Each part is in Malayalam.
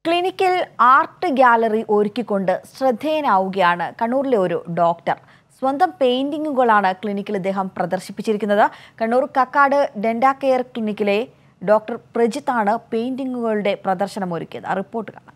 ക്ലിനിക്കിൽ ആർട്ട് ഗാലറി ഒരുക്കിക്കൊണ്ട് ശ്രദ്ധേയനാവുകയാണ് കണ്ണൂരിലെ ഒരു ഡോക്ടർ സ്വന്തം പെയിന്റിങ്ങുകളാണ് ക്ലിനിക്കിൽ ഇദ്ദേഹം പ്രദർശിപ്പിച്ചിരിക്കുന്നത് കണ്ണൂർ കക്കാട് ഡെന്റാ കെയർ ക്ലിനിക്കിലെ ഡോക്ടർ പ്രജിത്താണ് പെയിന്റിങ്ങുകളുടെ പ്രദർശനം ഒരുക്കിയത് ആ റിപ്പോർട്ട് കാണാം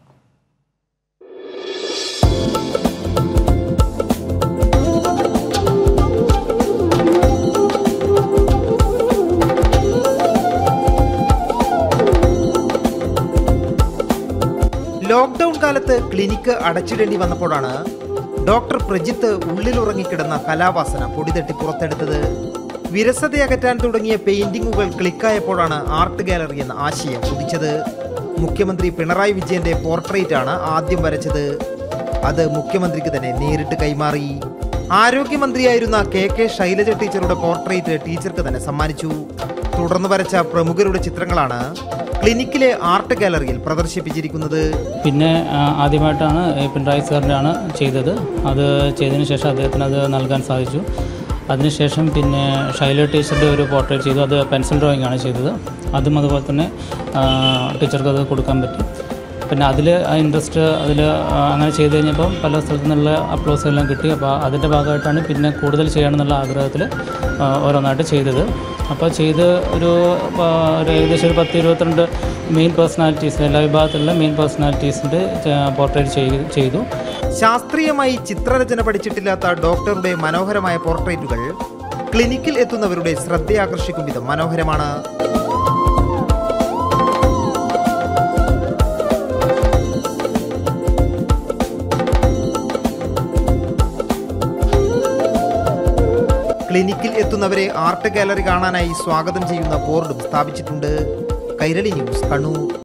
ലോക്ക്ഡൌൺ കാലത്ത് ക്ലിനിക്ക് അടച്ചിടേണ്ടി വന്നപ്പോഴാണ് ഡോക്ടർ പ്രജിത്ത് ഉള്ളിലുറങ്ങിക്കിടന്ന കലാവാസന പൊടിതട്ടി പുറത്തെടുത്തത് വിരസതയകറ്റാൻ തുടങ്ങിയ പെയിന്റിങ്ങുകൾ ക്ലിക്കായപ്പോഴാണ് ആർട്ട് ഗാലറി എന്ന ആശയം ഉദിച്ചത് മുഖ്യമന്ത്രി പിണറായി വിജയന്റെ പോർട്രേറ്റ് ആണ് ആദ്യം വരച്ചത് അത് മുഖ്യമന്ത്രിക്ക് തന്നെ നേരിട്ട് കൈമാറി ആരോഗ്യമന്ത്രിയായിരുന്ന കെ കെ ശൈലജ ടീച്ചറുടെ പോർട്രേറ്റ് ടീച്ചർക്ക് തന്നെ സമ്മാനിച്ചു തുടർന്ന് വരച്ച പ്രമുഖരുടെ ചിത്രങ്ങളാണ് ക്ലിനിക്കിലെ ആർട്ട് ഗാലറിയിൽ പ്രദർശിപ്പിച്ചിരിക്കുന്നത് പിന്നെ ആ, ആദ്യമായിട്ടാണ് ഈ പിണറായി സാറിൻ്റെയാണ് ചെയ്തത് അത് ചെയ്തതിന് ശേഷം അദ്ദേഹത്തിന് അത് നൽകാൻ സാധിച്ചു അതിനുശേഷം പിന്നെ ഷൈല ടീച്ചറുടെ ഒരു പോർട്രേറ്റ് ചെയ്തു അത് പെൻസിൽ ഡ്രോയിങ് ആണ് ചെയ്തത് അതും അതുപോലെ തന്നെ ആ, ടീച്ചർക്ക് അത് കൊടുക്കാൻ പറ്റി പിന്നെ അതിൽ ആ ഇൻട്രസ്റ്റ് അതിൽ അങ്ങനെ ചെയ്ത് കഴിഞ്ഞപ്പോൾ പല സ്ഥലത്തു നിന്നുള്ള അപ്ലോസ് എല്ലാം കിട്ടി അപ്പോൾ അതിൻ്റെ ഭാഗമായിട്ടാണ് പിന്നെ കൂടുതൽ ചെയ്യണമെന്നുള്ള ആഗ്രഹത്തിൽ ആ, ഓരോന്നായിട്ട് ചെയ്തത് അപ്പോൾ ചെയ്ത് ഒരു ആ, ഒരു ഏകദേശം ഒരു പത്ത് ഇരുപത്തിരണ്ട് മെയിൻ പേഴ്സണാലിറ്റീസ് എല്ലാ വിഭാഗത്തിലുള്ള മെയിൻ പേഴ്സണാലിറ്റീസിൻ്റെ പോർട്രേറ്റ് ചെയ്ത് ചെയ്തു ശാസ്ത്രീയമായി ചിത്രരചന പഠിച്ചിട്ടില്ലാത്ത ഡോക്ടറുടെ മനോഹരമായ പോർട്രേറ്റുകൾ ക്ലിനിക്കിൽ എത്തുന്നവരുടെ ശ്രദ്ധയാകർഷിക്കും വിധം മനോഹരമാണ് ക്ലിനിക്കിൽ എത്തുന്നവരെ ആർട്ട് ഗാലറി കാണാനായി സ്വാഗതം ചെയ്യുന്ന ബോർഡും സ്ഥാപിച്ചിട്ടുണ്ട് കൈരളി ന്യൂസ് കണ്ണൂർ